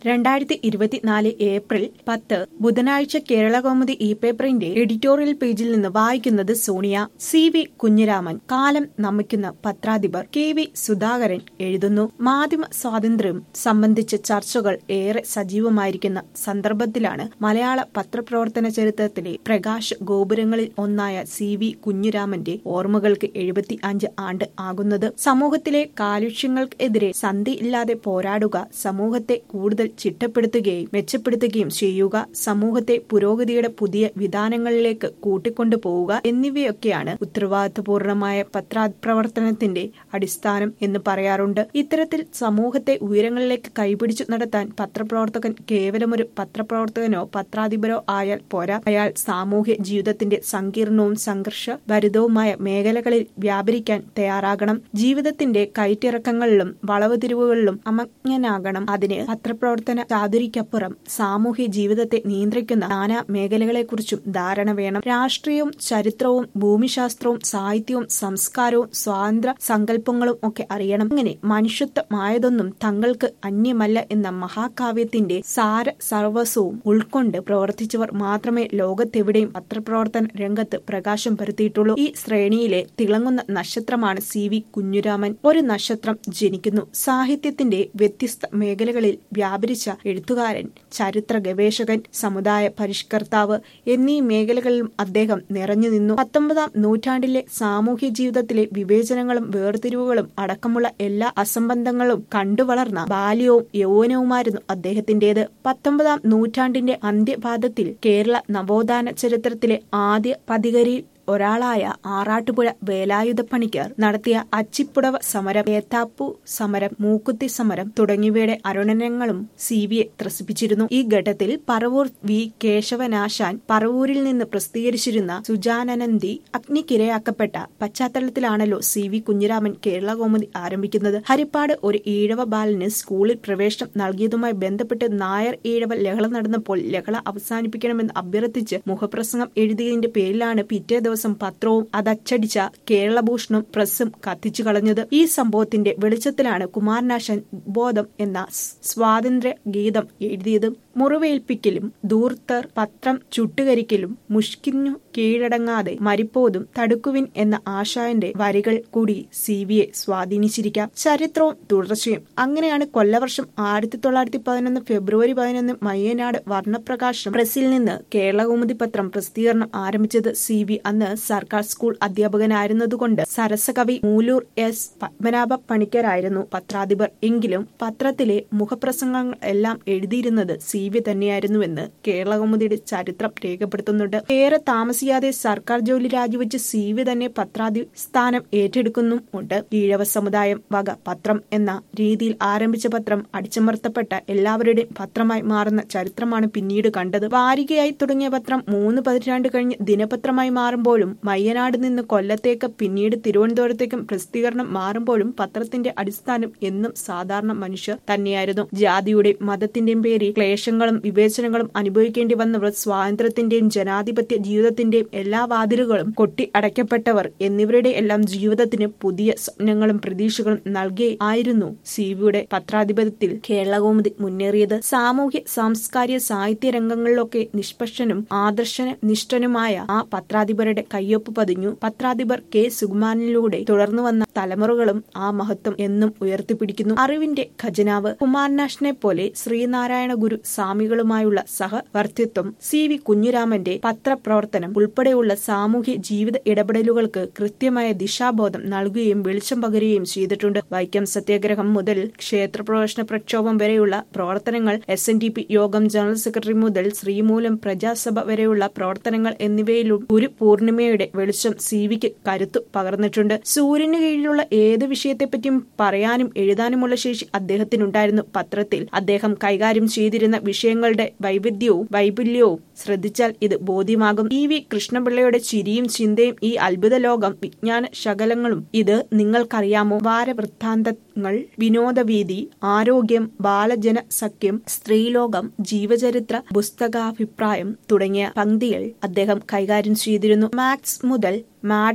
രണ്ടായിരത്തി ഇരുപത്തിനാല് ഏപ്രിൽ പത്ത് ബുധനാഴ്ച കേരളകൗമുദി ഇ പേപ്പറിന്റെ എഡിറ്റോറിയൽ പേജിൽ നിന്ന് വായിക്കുന്നത് സോണിയ സി വി കുഞ്ഞിരാമൻ കാലം നമിക്കുന്ന പത്രാധിപർ കെ വി സുധാകരൻ എഴുതുന്നു മാധ്യമ സ്വാതന്ത്ര്യം സംബന്ധിച്ച ചർച്ചകൾ ഏറെ സജീവമായിരിക്കുന്ന സന്ദർഭത്തിലാണ് മലയാള പത്രപ്രവർത്തന ചരിത്രത്തിലെ പ്രകാശ ഗോപുരങ്ങളിൽ ഒന്നായ സി വി കുഞ്ഞിരാമന്റെ ഓർമ്മകൾക്ക് എഴുപത്തി അഞ്ച് ആണ്ട് ആകുന്നത് സമൂഹത്തിലെ കാലുഷ്യങ്ങൾക്കെതിരെ സന്ധിയില്ലാതെ പോരാടുക സമൂഹത്തെ കൂടുതൽ ചിട്ടപ്പെടുത്തുകയും മെച്ചപ്പെടുത്തുകയും ചെയ്യുക സമൂഹത്തെ പുരോഗതിയുടെ പുതിയ വിധാനങ്ങളിലേക്ക് കൂട്ടിക്കൊണ്ടു പോവുക എന്നിവയൊക്കെയാണ് ഉത്തരവാദിത്വപൂർണമായ പത്രപ്രവർത്തനത്തിന്റെ അടിസ്ഥാനം എന്ന് പറയാറുണ്ട് ഇത്തരത്തിൽ സമൂഹത്തെ ഉയരങ്ങളിലേക്ക് കൈപിടിച്ചു നടത്താൻ പത്രപ്രവർത്തകൻ കേവലമൊരു പത്രപ്രവർത്തകനോ പത്രാധിപരോ ആയാൽ പോരാ അയാൾ സാമൂഹ്യ ജീവിതത്തിന്റെ സങ്കീർണവും സംഘർഷഭരിതവുമായ മേഖലകളിൽ വ്യാപരിക്കാൻ തയ്യാറാകണം ജീവിതത്തിന്റെ കയറ്റിറക്കങ്ങളിലും വളവ് തിരിവുകളിലും അമജ്ഞനാകണം അതിന് പത്രപ്രവർത്തന ചാതുരിക്കപ്പുറം സാമൂഹ്യ ജീവിതത്തെ നിയന്ത്രിക്കുന്ന നാനാ മേഖലകളെക്കുറിച്ചും ധാരണ വേണം രാഷ്ട്രീയവും ചരിത്രവും ഭൂമിശാസ്ത്രവും സാഹിത്യവും സംസ്കാരവും സ്വാതന്ത്ര്യ സങ്കല്പങ്ങളും ഒക്കെ അറിയണം അങ്ങനെ മനുഷ്യത്വമായതൊന്നും തങ്ങൾക്ക് അന്യമല്ല എന്ന മഹാകാവ്യത്തിന്റെ സാര സർവസ്വവും ഉൾക്കൊണ്ട് പ്രവർത്തിച്ചവർ മാത്രമേ ലോകത്തെവിടെയും പത്രപ്രവർത്തന രംഗത്ത് പ്രകാശം പരത്തിയിട്ടുള്ളൂ ഈ ശ്രേണിയിലെ തിളങ്ങുന്ന നക്ഷത്രമാണ് സി വി കുഞ്ഞുരാമൻ ഒരു നക്ഷത്രം ജനിക്കുന്നു സാഹിത്യത്തിന്റെ വ്യത്യസ്ത മേഖലകളിൽ വ്യാപരിച്ച എഴുത്തുകാരൻ ചരിത്ര ഗവേഷകൻ സമുദായ പരിഷ്കർത്താവ് എന്നീ മേഖലകളിലും അദ്ദേഹം നിറഞ്ഞു നിന്നു പത്തൊമ്പതാം നൂറ്റാണ്ടിലെ സാമൂഹ്യ ജീവിതത്തിലെ വിവേചനങ്ങളും വേർതിരിവുകളും അടക്കമുള്ള എല്ലാ അസംബന്ധങ്ങളും കണ്ടുവളർന്ന ബാല്യവും യൗവനവുമായിരുന്നു അദ്ദേഹത്തിന്റേത് പത്തൊമ്പതാം നൂറ്റാണ്ടിന്റെ അന്ത്യപാദത്തിൽ കേരള നവോത്ഥാന ചരിത്രത്തിലെ ആദ്യ പതികരിൽ ഒരാളായ ആറാട്ടുപുഴ വേലായുധപ്പണിക്കർ നടത്തിയ അച്ചിപ്പുടവ സമരം ഏത്താപ്പു സമരം മൂക്കുത്തി സമരം തുടങ്ങിയവയുടെ അരുണനങ്ങളും സി വിയെ ത്രസിപ്പിച്ചിരുന്നു ഈ ഘട്ടത്തിൽ പറവൂർ വി കേശവനാശാൻ പറവൂരിൽ നിന്ന് പ്രസിദ്ധീകരിച്ചിരുന്ന സുജാനനന്ദി അഗ്നിക്കിരയാക്കപ്പെട്ട പശ്ചാത്തലത്തിലാണല്ലോ സി വി കുഞ്ഞിരാമൻ കേരള കൗമുദി ആരംഭിക്കുന്നത് ഹരിപ്പാട് ഒരു ഈഴവ ബാലന് സ്കൂളിൽ പ്രവേശനം നൽകിയതുമായി ബന്ധപ്പെട്ട് നായർ ഈഴവ ലഹള നടന്നപ്പോൾ ലഹള അവസാനിപ്പിക്കണമെന്ന് അഭ്യർത്ഥിച്ച് മുഖപ്രസംഗം എഴുതിയതിന്റെ പേരിലാണ് പിറ്റേ ദിവസം പത്രവും അതച്ചടിച്ച കേരളഭൂഷണും പ്രസ്സും കത്തിച്ചു കളഞ്ഞത് ഈ സംഭവത്തിന്റെ വെളിച്ചത്തിലാണ് കുമാരനാശൻ ബോധം എന്ന സ്വാതന്ത്ര്യ ഗീതം എഴുതിയത് മുറിവേൽപ്പിക്കലും ദൂർത്തർ പത്രം ചുട്ടുകരിക്കലും മുഷ്കിഞ്ഞു കീഴടങ്ങാതെ മരിപ്പോതും തടുക്കുവിൻ എന്ന ആശാന്റെ വരികൾ കൂടി സി വിയെ സ്വാധീനിച്ചിരിക്കാം ചരിത്രവും തുടർച്ചയും അങ്ങനെയാണ് കൊല്ലവർഷം ആയിരത്തി തൊള്ളായിരത്തി പതിനൊന്ന് ഫെബ്രുവരി പതിനൊന്ന് മയ്യനാട് വർണ്ണപ്രകാശം പ്രസിൽ നിന്ന് കേരളകൗമുദി പത്രം പ്രസിദ്ധീകരണം ആരംഭിച്ചത് സി വി അന്ന് സർക്കാർ സ്കൂൾ അധ്യാപകനായിരുന്നതുകൊണ്ട് സരസകവി മൂലൂർ എസ് പത്മനാഭ പണിക്കരായിരുന്നു പത്രാധിപർ എങ്കിലും പത്രത്തിലെ മുഖപ്രസംഗങ്ങൾ എല്ലാം എഴുതിയിരുന്നത് സി വി തന്നെയായിരുന്നുവെന്ന് കേരളകൗമുദിയുടെ ചരിത്രം രേഖപ്പെടുത്തുന്നുണ്ട് ഏറെ താമസിയാതെ സർക്കാർ ജോലി രാജിവെച്ച് സി വി തന്നെ പത്രാധി സ്ഥാനം ഏറ്റെടുക്കുന്നും ഉണ്ട് ഈഴവ സമുദായം വക പത്രം എന്ന രീതിയിൽ ആരംഭിച്ച പത്രം അടിച്ചമർത്തപ്പെട്ട എല്ലാവരുടെയും പത്രമായി മാറുന്ന ചരിത്രമാണ് പിന്നീട് കണ്ടത് വാരികയായി തുടങ്ങിയ പത്രം മൂന്ന് പതിറ്റാണ്ട് കഴിഞ്ഞ് ദിനപത്രമായി മാറുമ്പോഴും മയ്യനാട് നിന്ന് കൊല്ലത്തേക്ക് പിന്നീട് തിരുവനന്തപുരത്തേക്കും പ്രസിദ്ധീകരണം മാറുമ്പോഴും പത്രത്തിന്റെ അടിസ്ഥാനം എന്നും സാധാരണ മനുഷ്യർ തന്നെയായിരുന്നു ജാതിയുടെയും മതത്തിന്റെയും പേരിൽ ക്ലേശങ്ങളും വിവേചനങ്ങളും അനുഭവിക്കേണ്ടി വന്നവർ സ്വാതന്ത്ര്യത്തിന്റെയും ജനാധിപത്യ ജീവിതത്തിന്റെയും എല്ലാ വാതിലുകളും കൊട്ടി അടയ്ക്കപ്പെട്ടവർ എന്നിവരുടെ എല്ലാം ജീവിതത്തിന് പുതിയ സ്വപ്നങ്ങളും പ്രതീക്ഷകളും നൽകി ആയിരുന്നു സി വിയുടെ പത്രാധിപത്യത്തിൽ കേരളകൗമുദി മുന്നേറിയത് സാമൂഹ്യ സാംസ്കാരിക സാഹിത്യ രംഗങ്ങളിലൊക്കെ നിഷ്പക്ഷനും ആദർശ നിഷ്ഠനുമായ ആ പത്രാധിപരുടെ കയ്യൊപ്പ് പതിഞ്ഞു പത്രാധിപർ കെ സുകുമാരനിലൂടെ തുടർന്നു വന്ന തലമുറകളും ആ മഹത്വം എന്നും ഉയർത്തിപ്പിടിക്കുന്നു അറിവിന്റെ ഖജനാവ് കുമാരനാശനെ പോലെ ശ്രീനാരായണ ഗുരു സ്വാമികളുമായുള്ള സഹവർത്തിത്വം സി വി കുഞ്ഞുരാമന്റെ പത്രപ്രവർത്തനം ഉൾപ്പെടെയുള്ള സാമൂഹ്യ ജീവിത ഇടപെടലുകൾക്ക് കൃത്യമായ ദിശാബോധം നൽകുകയും വെളിച്ചം പകരുകയും ചെയ്തിട്ടുണ്ട് വൈക്കം സത്യാഗ്രഹം മുതൽ ക്ഷേത്രപ്രവേശന പ്രക്ഷോഭം വരെയുള്ള പ്രവർത്തനങ്ങൾ S N D P Yogam general secretary മുതൽ ശ്രീമൂലം പ്രജാസഭ വരെയുള്ള പ്രവർത്തനങ്ങൾ എന്നിവയിലും ഒരു പൂർണിമയുടെ വെളിച്ചം സി വിക്ക് കരുത്തു പകർന്നിട്ടുണ്ട് സൂര്യന് കീഴിലുള്ള ഏത് വിഷയത്തെപ്പറ്റിയും പറയാനും എഴുതാനുമുള്ള ശേഷി അദ്ദേഹത്തിനുണ്ടായിരുന്നു പത്രത്തിൽ അദ്ദേഹം കൈകാര്യം ചെയ്തിരുന്ന വിഷയങ്ങളുടെ വൈവിധ്യവും വൈപുല്യവും ശ്രദ്ധിച്ചാൽ ഇത് ബോധ്യമാകും ഇ വി കൃഷ്ണപിള്ളയുടെ ചിരിയും ചിന്തയും ഈ അത്ഭുത ലോകം വിജ്ഞാന ശകലങ്ങളും ഇത് നിങ്ങൾക്കറിയാമോ വാരവൃത്താന്തങ്ങൾ വിനോദവീതി ആരോഗ്യം ബാലജന സഖ്യം സ്ത്രീലോകം ജീവചരിത്ര പുസ്തകാഭിപ്രായം തുടങ്ങിയ പങ്ക്തികൾ അദ്ദേഹം കൈകാര്യം ചെയ്തിരുന്നു മാക്സ് മുതൽ മാഡം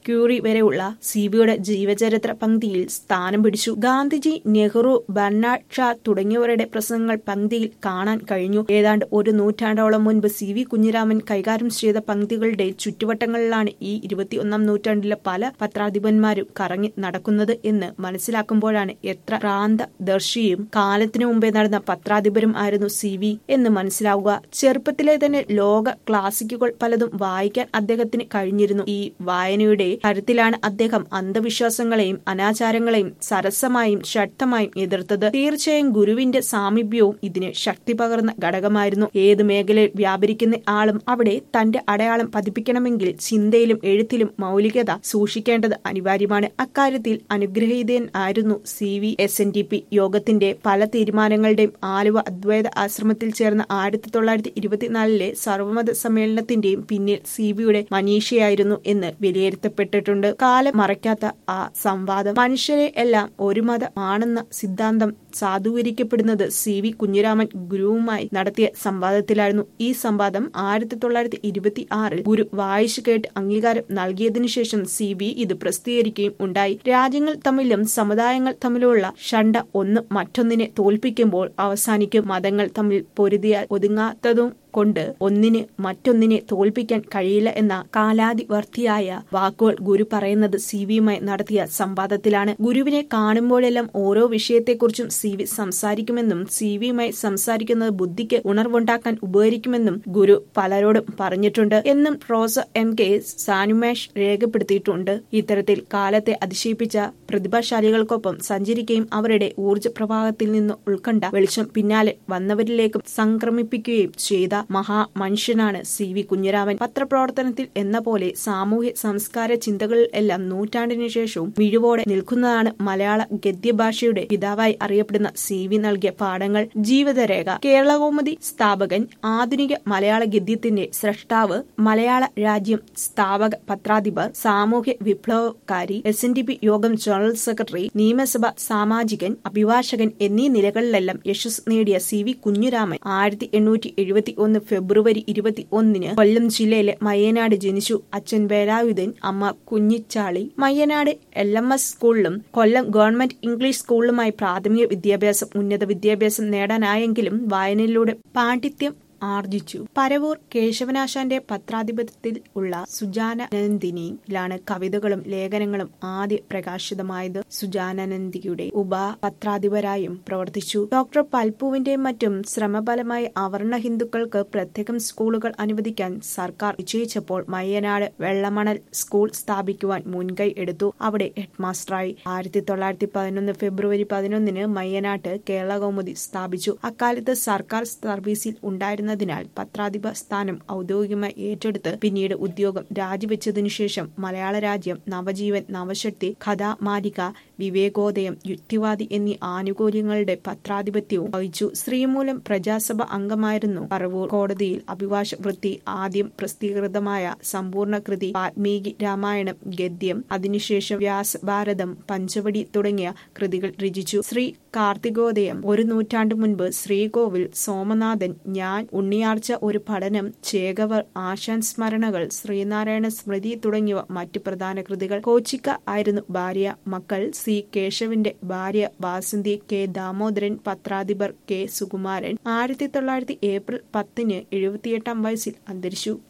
ക്യൂറി വരെയുള്ള സി വിയുടെ ജീവചരിത്ര പങ്ക്തിയിൽ സ്ഥാനം പിടിച്ചു ഗാന്ധിജി നെഹ്റു ബർണാഡ് ഷാ തുടങ്ങിയവരുടെ പ്രസംഗങ്ങൾ പങ്ക്തിയിൽ കാണാൻ കഴിഞ്ഞു ഏതാണ്ട് ഒരു നൂറ്റാണ്ടോളം മുൻപ് സി വി കുഞ്ഞിരാമൻ കൈകാര്യം ചെയ്ത പങ്ക്തികളുടെ ചുറ്റുവട്ടങ്ങളിലാണ് ഈ ഇരുപത്തിയൊന്നാം നൂറ്റാണ്ടിലെ പല പത്രാധിപന്മാരും കറങ്ങി നടക്കുന്നത് എന്ന് മനസ്സിലാക്കുമ്പോഴാണ് എത്ര ഭ്രാന്തദർശിയും കാലത്തിനു മുമ്പേ നടന്ന പത്രാധിപരും ആയിരുന്നു സി വി എന്ന് മനസ്സിലാവുക ചെറുപ്പത്തിലെ തന്നെ ലോക ക്ലാസിക്കുകൾ പലതും വായിക്കാൻ അദ്ദേഹത്തിന് കഴിഞ്ഞിരുന്നു ഈ വായനയുടെ കരുത്തിലാണ് അദ്ദേഹം അന്ധവിശ്വാസങ്ങളെയും അനാചാരങ്ങളെയും സരസമായും ശക്തമായും എതിർത്തത് തീർച്ചയായും ഗുരുവിന്റെ സാമീപ്യവും ഇതിന് ശക്തി പകർന്ന ഘടകമായിരുന്നു ഏത് മേഖലയിൽ വ്യാപരിക്കുന്ന ആളും അവിടെ തന്റെ അടയാളം പതിപ്പിക്കണമെങ്കിൽ ചിന്തയിലും എഴുത്തിലും മൗലികത സൂക്ഷിക്കേണ്ടത് അനിവാര്യമാണ് അക്കാര്യത്തിൽ അനുഗ്രഹീതൻ ആയിരുന്നു C V S N D P യോഗത്തിന്റെ പല തീരുമാനങ്ങളുടെയും ആലുവ അദ്വൈത ആശ്രമത്തിൽ ചേർന്ന ആയിരത്തി തൊള്ളായിരത്തി ഇരുപത്തിനാലിലെ സർവമത സമ്മേളനത്തിന്റെയും പിന്നിൽ സി വിയുടെ മനീഷയായിരുന്നു എന്ന് വിലയിരുത്തപ്പെട്ടിട്ടുണ്ട് കാലം മറയ്ക്കാത്ത ആ സംവാദം മനുഷ്യരെ എല്ലാം ഒരു മതമാണെന്ന സിദ്ധാന്തം സാധൂകരിക്കപ്പെടുന്നത് സി വി കുഞ്ഞിരാമൻ ഗുരുവുമായി നടത്തിയ സംവാദത്തിലായിരുന്നു ഈ സംവാദം ആയിരത്തി തൊള്ളായിരത്തി ഇരുപത്തി ആറിൽ ഗുരു വായിച്ചു കേട്ട് അംഗീകാരം നൽകിയതിനു ശേഷം സി ബി ഇത് പ്രസിദ്ധീകരിക്കുകയും ഉണ്ടായി രാജ്യങ്ങൾ തമ്മിലും സമുദായങ്ങൾ തമ്മിലുള്ള ഷണ്ട ഒന്ന് മറ്റൊന്നിനെ തോൽപ്പിക്കുമ്പോൾ അവസാനിക്കും മതങ്ങൾ തമ്മിൽ പൊരുതിയാൽ ഒതുങ്ങാത്തതും കൊണ്ട് ഒന്നിന് മറ്റൊന്നിനെ തോൽപ്പിക്കാൻ കഴിയില്ല എന്ന കാലാതിവർത്തിയായ വാക്കുകൾ ഗുരു പറയുന്നത് സി വിയുമായി നടത്തിയ സംവാദത്തിലാണ് ഗുരുവിനെ കാണുമ്പോഴെല്ലാം ഓരോ വിഷയത്തെക്കുറിച്ചും സി വി സംസാരിക്കുമെന്നും സി വിയുമായി സംസാരിക്കുന്നത് ബുദ്ധിക്ക് ഉണർവുണ്ടാക്കാൻ ഉപകരിക്കുമെന്നും ഗുരു പലരോടും പറഞ്ഞിട്ടുണ്ട് എന്നും പ്രൊഫസർ എം കെ സാനുമേഷ് രേഖപ്പെടുത്തിയിട്ടുണ്ട് ഇത്തരത്തിൽ കാലത്തെ അതിശയിപ്പിച്ച പ്രതിഭാശാലികൾക്കൊപ്പം സഞ്ചരിക്കുകയും അവരുടെ ഊർജ്ജ പ്രവാഹത്തിൽ നിന്ന് ഉൾക്കണ്ട വെളിച്ചം പിന്നാലെ വന്നവരിലേക്കും സംക്രമിപ്പിക്കുകയും ചെയ്ത മഹാമനുഷ്യനാണ് സി വി കുഞ്ഞിരാമൻ പത്രപ്രവർത്തനത്തിൽ എന്ന പോലെ സാമൂഹ്യ സംസ്കാര ചിന്തകളിൽ എല്ലാം നൂറ്റാണ്ടിനു ശേഷവും മിഴിവോടെ നിൽക്കുന്നതാണ് മലയാള ഗദ്യഭാഷയുടെ പിതാവായി അറിയപ്പെടുന്ന സി വി നൽകിയ പാഠങ്ങൾ ജീവിതരേഖ കേരളകൗമുദി സ്ഥാപകൻ ആധുനിക മലയാള ഗദ്യത്തിന്റെ സൃഷ്ടാവ് മലയാള രാജ്യം സ്ഥാപക പത്രാധിപർ സാമൂഹ്യ വിപ്ലവകാരി S N D P Yogam general secretary നിയമസഭ സാമാജികൻ അഭിഭാഷകൻ എന്നീ നിലകളിലെല്ലാം യശസ് നേടിയ സി വി കുഞ്ഞിരാമൻ ആയിരത്തി എണ്ണൂറ്റി എഴുപത്തി ഒന്ന് ഫെബ്രുവരി ഇരുപത്തി ഒന്നിന് കൊല്ലം ജില്ലയിലെ മയ്യനാട് ജനിച്ചു അച്ഛൻ വേലായുധൻ അമ്മ Kunjichali Mayyanad L M S സ്കൂളിലും കൊല്ലം ഗവൺമെന്റ് ഇംഗ്ലീഷ് സ്കൂളിലുമായി പ്രാഥമിക വിദ്യാഭ്യാസം ഉന്നത വിദ്യാഭ്യാസം നേടാനായെങ്കിലും വായനയിലൂടെ പാണ്ഡിത്യം ആർജിച്ചു പരവൂർ കേശവനാശാന്റെ പത്രാധിപത്യത്തിൽ ഉള്ള സുജാനനന്ദിനിയിലാണ് കവിതകളും ലേഖനങ്ങളും ആദ്യ പ്രകാശിതമായത് സുജാനനന്ദിയുടെ ഉപ പത്രാധിപരായും പ്രവർത്തിച്ചു ഡോക്ടർ പൽപുവിന്റെയും മറ്റും ശ്രമഫലമായി അവർണ ഹിന്ദുക്കൾക്ക് പ്രത്യേകം സ്കൂളുകൾ അനുവദിക്കാൻ സർക്കാർ നിശ്ചയിച്ചപ്പോൾ മയ്യനാട് വെള്ളമണൽ സ്കൂൾ സ്ഥാപിക്കുവാൻ മുൻകൈ എടുത്തു അവിടെ ഹെഡ്മാസ്റ്ററായി ആയിരത്തി തൊള്ളായിരത്തി പതിനൊന്ന് ഫെബ്രുവരി പതിനൊന്നിന് മയ്യനാട്ട് കേരള കൗമുദി സ്ഥാപിച്ചു അക്കാലത്ത് സർക്കാർ സർവീസിൽ ഉണ്ടായിരുന്നതിനാൽ പത്രാധിപ സ്ഥാനം ഔദ്യോഗികമായി ഏറ്റെടുത്ത് പിന്നീട് ഉദ്യോഗം രാജിവെച്ചതിനു ശേഷം മലയാള രാജ്യം നവജീവൻ നവശക്തി കഥാമാലിക വിവേകോദയം യുക്തിവാദി എന്നീ ആനുകൂല്യങ്ങളുടെ പത്രാധിപത്യവും വഹിച്ചു ശ്രീമൂലം പ്രജാസഭ അംഗമായിരുന്നു പറവൂർ കോടതിയിൽ അഭിഭാഷ വൃത്തി ആദ്യം പ്രസിദ്ധീകൃതമായ സമ്പൂർണ്ണ കൃതി വാൽമീകി രാമായണം ഗദ്യം അതിനുശേഷം വ്യാസഭാരതം പഞ്ചവടി തുടങ്ങിയ കൃതികൾ രചിച്ചു ശ്രീ കാർത്തികോദയം ഒരു നൂറ്റാണ്ടു മുൻപ് ശ്രീകോവിൽ സോമനാഥൻ ഞാൻ ഉണ്ണിയാർച്ച ഒരു പഠനം ചേകവർ ആശാൻ സ്മരണകൾ ശ്രീനാരായണ സ്മൃതി തുടങ്ങിയവ മറ്റു പ്രധാന കൃതികൾ കോച്ചിക്ക ആയിരുന്നു ഭാര്യ മക്കൾ സി കേശവിന്റെ ഭാര്യ വാസന്തി കെ ദാമോദരൻ പത്രാധിപർ കെ സുകുമാരൻ ആയിരത്തി തൊള്ളായിരത്തി ഏപ്രിൽ പത്തിന് എഴുപത്തിയെട്ടാം വയസ്സിൽ അന്തരിച്ചു